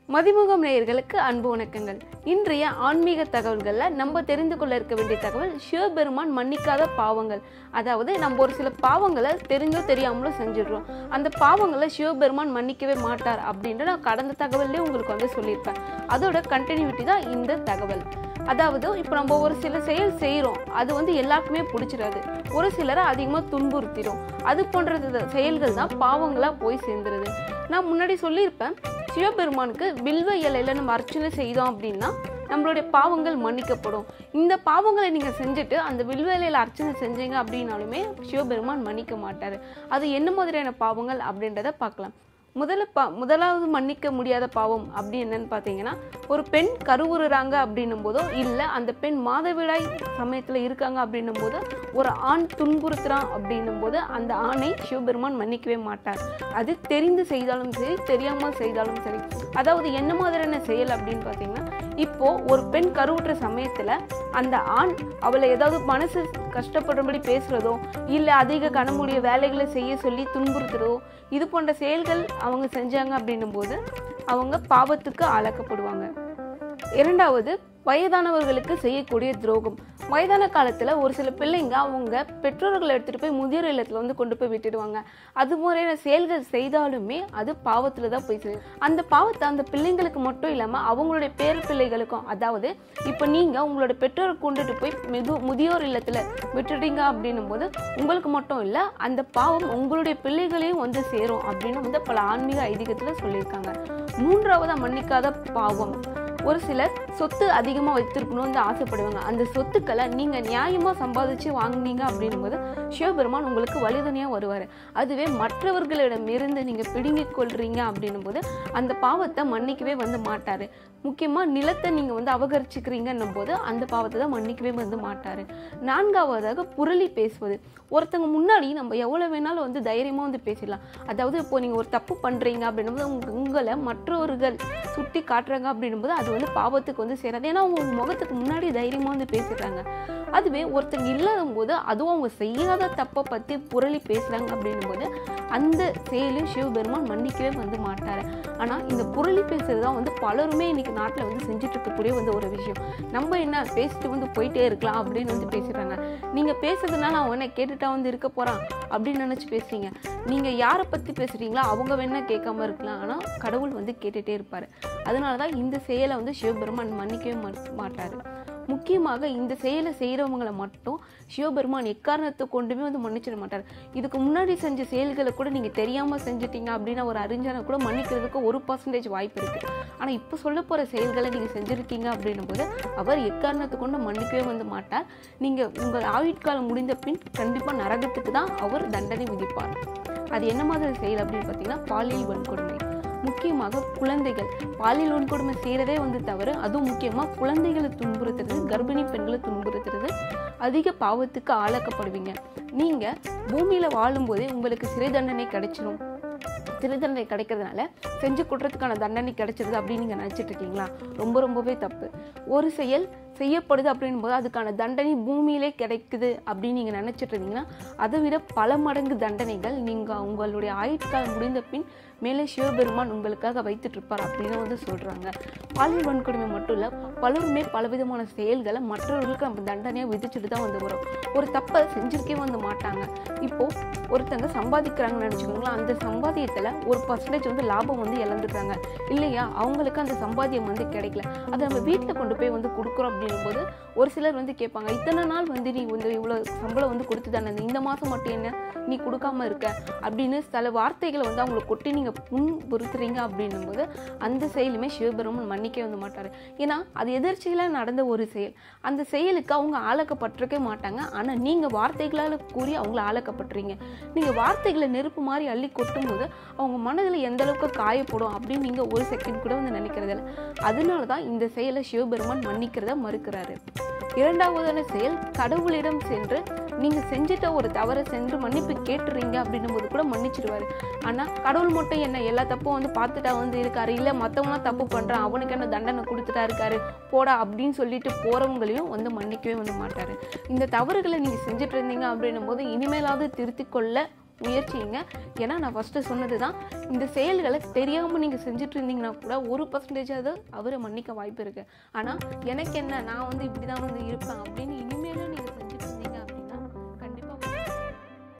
மதிமுகம் நேயர்களுக்கு அன்பு வணக்கங்கள் இன்றைய ஆன்மீக தகவல்களில் நம்ம தெரிந்து கொள்ள இருக்க வேண்டிய தகவல் சிவபெருமான் மன்னிக்காத பாவங்கள் அதாவது நம்ம ஒரு சில பாவங்களை தெரிஞ்சோ தெரியாமலோ செஞ்சிடுறோம் அந்த பாவங்களை சிவபெருமான் மன்னிக்கவே மாட்டார் அப்படின்ற நான் கடந்த தகவல்லே உங்களுக்கு வந்து சொல்லியிருப்பேன் அதோட கண்டினியூட்டி தான் இந்த தகவல் அதாவது இப்போ நம்ம ஒரு சில செயல் செய்கிறோம் அது வந்து எல்லாருக்குமே பிடிச்சிடாது ஒரு சிலரை அதிகமாக துன்புறுத்திடும் அது போன்ற இது- செயல்கள் தான் பாவங்களாக போய் சேர்ந்துருது நான் முன்னாடி சொல்லியிருப்பேன் சிவபெருமானுக்கு வில்வ இலையில நம்ம அர்ச்சனை செய்தோம் அப்படின்னா நம்மளுடைய பாவங்கள் மன்னிக்கப்படும் இந்த பாவங்களை நீங்கள் செஞ்சுட்டு அந்த வில்வ இலையில அர்ச்சனை செஞ்சீங்க அப்படின்னாலுமே சிவபெருமான் மன்னிக்க மாட்டார் அது என்ன மாதிரியான பாவங்கள் அப்படின்றத பார்க்கலாம் முதல்ல பா முதலாவது மன்னிக்க முடியாத பாவம் அப்படி என்னன்னு பார்த்தீங்கன்னா ஒரு பெண் கருவுறுறாங்க அப்படின்னும் போதோ இல்லை அந்த பெண் மாதவிடாய் சமயத்தில் இருக்காங்க அப்படின்னும் போது ஒரு ஆண் துன்புறுத்துறான் அப்படின்னும் போது அந்த ஆணை சிவபெருமான் மன்னிக்கவே மாட்டார் அது தெரிந்து செய்தாலும் சரி தெரியாமல் செய்தாலும் சரி அதாவது என்ன மாதிரியான செயல் அப்படின்னு பார்த்தீங்கன்னா இப்போ ஒரு பெண் கருவுற்ற சமயத்தில் அந்த ஆண் அவளை ஏதாவது மனசு கஷ்டப்படும்படி பேசுறதோ இல்லை அதிக கனமுடைய வேலைகளை செய்ய சொல்லி துன்புறுத்துறதோ இது போன்ற செயல்கள் அவங்க செஞ்சாங்க அப்படின்னும் போது அவங்க பாவத்துக்கு ஆளாக்கப்படுவாங்க இரண்டாவது வயதானவர்களுக்கு செய்யக்கூடிய துரோகம் வயதான காலத்தில் ஒரு சில பிள்ளைங்க அவங்க பெற்றோர்களை எடுத்துகிட்டு போய் முதியோர் இல்லத்தில் வந்து கொண்டு போய் விட்டுடுவாங்க அது முறையான செயல்கள் செய்தாலுமே அது பாவத்தில் தான் போய் சேரும் அந்த பாவத்தை அந்த பிள்ளைங்களுக்கு மட்டும் இல்லாமல் அவங்களுடைய பேர பிள்ளைகளுக்கும் அதாவது இப்போ நீங்கள் உங்களோட பெற்றோரை கொண்டுட்டு போய் மிது முதியோர் இல்லத்தில் விட்டுட்டீங்க அப்படின்னும் போது உங்களுக்கு மட்டும் இல்லை அந்த பாவம் உங்களுடைய பிள்ளைகளையும் வந்து சேரும் அப்படின்னு வந்து பல ஆன்மீக ஐதீகத்தில் சொல்லியிருக்காங்க மூன்றாவதா மன்னிக்காத பாவம் ஒரு சிலர் சொத்து அதிகமாக வைத்திருக்கணும்னு ஆசைப்படுவாங்க அந்த சொத்துக்களை நீங்கள் நியாயமாக சம்பாதிச்சு வாங்குனீங்க அப்படின்னும் போது சிவபெருமான் உங்களுக்கு வலிதனையாக வருவார் அதுவே மற்றவர்களிடமிருந்து நீங்கள் பிடுங்கிக் கொள்றீங்க அப்படின்னும் போது அந்த பாவத்தை மன்னிக்கவே வந்து மாட்டார் முக்கியமாக நிலத்தை நீங்கள் வந்து அபகரிச்சுக்கிறீங்கன்னும் போது அந்த பாவத்தை தான் மன்னிக்கவே வந்து மாட்டார் நான்காவதாக புரளி பேசுவது ஒருத்தங்க முன்னாடி நம்ம எவ்வளோ வேணாலும் வந்து தைரியமாக வந்து பேசிடலாம் அதாவது இப்போ நீங்கள் ஒரு தப்பு பண்ணுறீங்க அப்படின்னும் போது உங்க- உங்களை மற்றவர்கள் சுட்டி காட்டுறாங்க அப்படின்னும் போது அது வந்து பாவத்துக்கு வந்து சேராது ஏன்னா அவங்க உங்க முகத்துக்கு முன்னாடி தைரியமாக வந்து பேசிடுறாங்க அதுவே ஒருத்தங்க இல்லாத போது அதுவும் அவங்க செய்யாத தப்பை பற்றி புரளி பேசுகிறாங்க அப்படின்னும் போது அந்த செயலையும் சிவபெருமான் மன்னிக்கவே வந்து மாட்டார் ஆனால் இந்த புரளி பேசுறது தான் வந்து பலருமே இன்னைக்கு நாட்டில் வந்து செஞ்சுட்டு இருக்கக்கூடிய வந்து ஒரு விஷயம் நம்ம என்ன பேசிட்டு வந்து போயிட்டே இருக்கலாம் அப்படின்னு வந்து பேசுகிறாங்க நீங்கள் பேசுறதுனால அவன் என்ன கேட்டுட்டா வந்து இருக்க போகிறான் அப்படின்னு நினச்சி பேசுறீங்க நீங்கள் யாரை பற்றி பேசுகிறீங்களோ அவங்க வேணா கேட்காம இருக்கலாம் ஆனால் கடவுள் வந்து கேட்டுகிட்டே இருப்பார் அதனால தான் இந்த செயலை வந்து சிவபெருமான் மன்னிக்கவே மா- மாட்டார் முக்கியமாக இந்த செயலை செய்கிறவங்களை மட்டும் சிவபெருமான் எக்காரணத்தை கொண்டுமே வந்து மன்னிச்சிட மாட்டார் இதுக்கு முன்னாடி செஞ்ச செயல்களை கூட நீங்கள் தெரியாமல் செஞ்சிட்டீங்க அப்படின்னா ஒரு அறிஞனை கூட மன்னிக்கிறதுக்கு ஒரு பர்சன்டேஜ் வாய்ப்பு இருக்குது ஆனால் இப்போ சொல்ல போகிற செயல்களை நீங்கள் செஞ்சுருக்கீங்க அப்படின்னும் போது அவர் எக்காரணத்தை கொண்டு மன்னிக்கவே வந்து மாட்டார் நீங்கள் உங்கள் ஆயுட்காலம் முடிந்த பின் கண்டிப்பாக நரகத்துக்கு தான் அவர் தண்டனை விதிப்பார் அது என்ன மாதிரி செயல் அப்படின்னு பார்த்தீங்கன்னா பாலியல் வன்கொடுமை முக்கியமாக குழந்தைகள் பாலியல் வன்கொடுமை செய்கிறதே வந்து தவறு அதுவும் முக்கியமாக குழந்தைகளை துன்புறுத்துறது கர்ப்பிணி பெண்களை துன்புறுத்துறது அதிக பாவத்துக்கு ஆளாக்கப்படுவீங்க நீங்கள் பூமியில் வாழும்போதே உங்களுக்கு சிறை தண்டனை கிடைச்சிரும் சிறை தண்டனை கிடைக்கிறதுனால செஞ்சு குற்றத்துக்கான தண்டனை கிடைச்சிருது அப்படின்னு நீங்கள் நினச்சிட்டு இருக்கீங்களா ரொம்ப ரொம்பவே தப்பு ஒரு செயல் செய்யப்படுது அப்படின்னும் போது அதுக்கான தண்டனை பூமியிலே கிடைக்குது அப்படின்னு நீங்கள் நினச்சிட்டு இருந்தீங்கன்னா அதை விட பல மடங்கு தண்டனைகள் நீங்கள் உங்களுடைய ஆயுட்காலம் முடிந்த பின் மேலே சிவபெருமான் உங்களுக்காக வைத்துட்டு இருப்பார் அப்படின்னு வந்து சொல்கிறாங்க பாலியல் வன்கொடுமை மட்டும் இல்லை பலருமே பலவிதமான செயல்களை மற்றவர்களுக்கு நம்ம தண்டனையாக விதிச்சுட்டு தான் வந்து வரும் ஒரு தப்பை செஞ்சிருக்கே வந்து மாட்டாங்க இப்போ ஒருத்தங்க சம்பாதிக்கிறாங்கன்னு நினச்சிக்கோங்களேன் அந்த சம்பாதியத்தில் ஒரு பர்சன்டேஜ் வந்து லாபம் வந்து இழந்துடுறாங்க இல்லையா அவங்களுக்கு அந்த சம்பாத்தியம் வந்து கிடைக்கல அதை நம்ம வீட்டில் கொண்டு போய் வந்து கொடுக்குறோம் அப்படின்னும் போது ஒரு சிலர் வந்து கேட்பாங்க இத்தனை நாள் வந்து நீ வந்து இவ்வளோ சம்பளம் வந்து கொடுத்து தானே இந்த மாதம் மட்டும் என்ன நீ கொடுக்காம இருக்க அப்படின்னு சில வார்த்தைகளை வந்து அவங்களை கொட்டி நீங்கள் புண்புறுத்துறீங்க அப்படின்னும் போது அந்த செயலுமே சிவபெருமான் மன்னிக்க வந்து மாட்டார் ஏன்னா அது எதிர்ச்சியில் நடந்த ஒரு செயல் அந்த செயலுக்கு அவங்க ஆளாக்கப்பட்டிருக்கவே மாட்டாங்க ஆனால் நீங்கள் வார்த்தைகளால் கூறி அவங்கள ஆளாக்கப்பட்டுறீங்க நீங்கள் வார்த்தைகளை நெருப்பு மாதிரி அள்ளி கொட்டும் போது அவங்க மனதில் எந்த அளவுக்கு காயப்படும் அப்படின்னு நீங்கள் ஒரு செகண்ட் கூட வந்து நினைக்கிறது இல்லை அதனால தான் இந்த செயலை சிவபெருமான் மன்னிக்கிறத மறுக்கிறாரு இரண்டாவதான செயல் கடவுளிடம் சென்று நீங்கள் செஞ்சிட்ட ஒரு தவறை சென்று மன்னிப்பு கேட்டுறீங்க அப்படின்னும் போது கூட மன்னிச்சிடுவாரு ஆனால் கடவுள் மட்டும் என்ன எல்லா தப்பும் வந்து பார்த்துட்டா வந்து இருக்காரு இல்லை மற்றவங்களாம் தப்பு பண்ணுறான் அவனுக்கு என்ன தண்டனை கொடுத்துட்டா இருக்காரு போடா அப்படின்னு சொல்லிட்டு போகிறவங்களையும் வந்து மன்னிக்கவே வந்து மாட்டார் இந்த தவறுகளை நீங்கள் செஞ்சுட்டு இருந்தீங்க அப்படின்னும் போது இனிமேலாவது திருத்திக் கொள்ள முயற்சிங்க ஏன்னா நான் ஃபஸ்ட்டு சொன்னது தான் இந்த செயல்களை தெரியாமல் நீங்கள் செஞ்சுட்டு இருந்தீங்கன்னா கூட ஒரு பர்சன்டேஜாவது அவரை மன்னிக்க வாய்ப்பு இருக்குது ஆனால் எனக்கு என்ன நான் வந்து இப்படி தான் வந்து இருப்பேன் அப்படின்னு